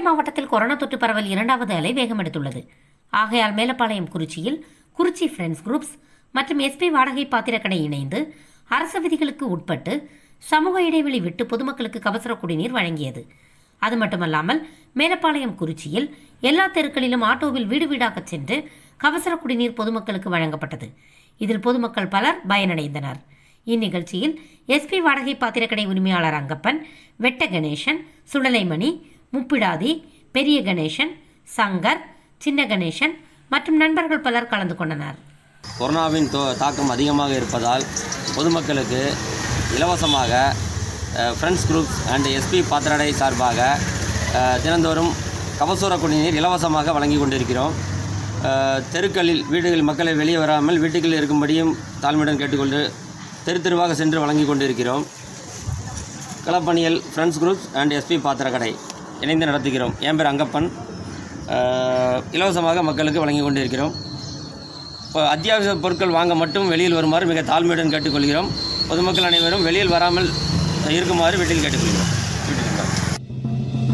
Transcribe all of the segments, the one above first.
மாவட்டத்தில் கொரோனா தொற்று பரவல் இரண்டாவது அலை வேகம் எடுத்துள்ளது ஆகையால் மேலப்பாளையம் குறிச்சியில் குறிச்சி ஃப்ரெண்ட்ஸ் குரூப்ஸ் மற்றும் எஸ்பி வாடகை பாத்திரக்கடை இணைந்து அரசு விதிகளுக்கு உட்பட்டு சமூக இடைவெளி விட்டு பொதுமக்களுக்கு கபசுர குடிநீர் வழங்கியது அது மட்டுமல்லாமல் மேலப்பாளையம் குறிச்சியில் எல்லா தெருக்களிலும் ஆட்டோவில் வீடு வீடாக சென்று கபசுர குடிநீர் பொதுமக்களுக்கு வழங்கப்பட்டது இதில் பொதுமக்கள் பலர் பயனடைந்தனர் இந்நிகழ்ச்சியில் எஸ்பி வாடகை பாத்திரக்கடை உரிமையாளர் அங்கப்பன் வெட்ட கணேசன் சுடலைமணி முப்பிடாதி பெரிய கணேசன் சங்கர் சின்ன கணேசன் மற்றும் நண்பர்கள் பலர் கலந்து கொண்டனர் கொரோனாவின் தோ தாக்கம் அதிகமாக இருப்பதால் பொதுமக்களுக்கு இலவசமாக ஃப்ரெண்ட்ஸ் குரூப்ஸ் அண்ட் எஸ்பி பாத்திரடை சார்பாக அஹ், தினந்தோறும் கபசூர குடிநீர் இலவசமாக வழங்கி கொண்டிருக்கிறோம் அஹ், தெருக்களில் வீடுகள் மக்களை வெளியே வராமல் வீட்டுக்குள் இருக்கும்படியும் தாழ்மையுடன் கேட்டுக்கொண்டு தெரு தெருவாக சென்று வழங்கி கொண்டிருக்கிறோம் களப்பணியல் ஃப்ரெண்ட்ஸ் குரூப்ஸ் அண்ட் எஸ்பி பாத்திரக்கடை இணைந்து நடத்துகிறோம் என் பேர் அங்கப்பன் அஹ், இலவசமாக மக்களுக்கு வழங்கி கொண்டிருக்கிறோம் இப்போ அத்தியாவசிய பொருட்கள் வாங்க மட்டும் வெளியில் வருமாறு மிக தாழ்மையுடன் கேட்டுக்கொள்கிறோம் பொதுமக்கள் அனைவரும் வெளியில் வராமல் இருக்குமாறு வீட்டில் கேட்டுக்கொள்கிறோம் வீட்டில் இருக்கார்.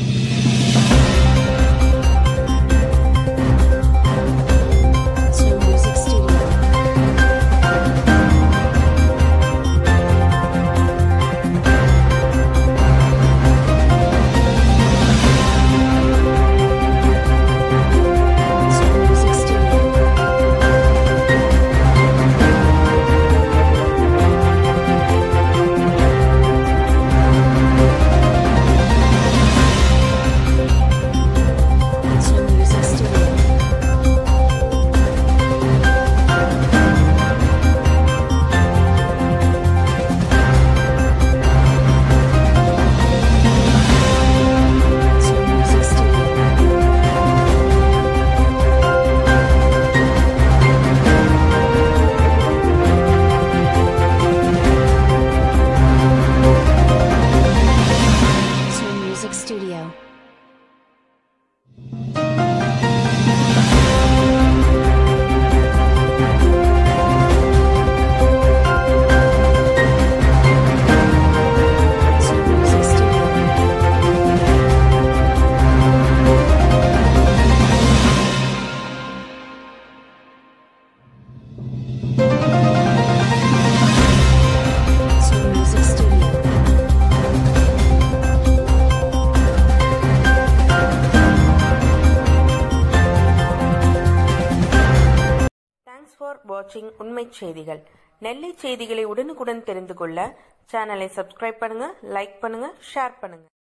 Two Music Studio. Two Music Studio. Two Music Studio. Two Music Studio. Two Music Studio. Two Music Studio. Two Music Studio. Thanks for வாட்சிங் உண்மைச் செய்திகள் நெல்லை செய்திகளை உடனுக்குடன் தெரிந்து கொள்ள சேனலை சப்ஸ்கிரைப் பண்ணுங்க லைக் பண்ணுங்க ஷேர் பண்ணுங்க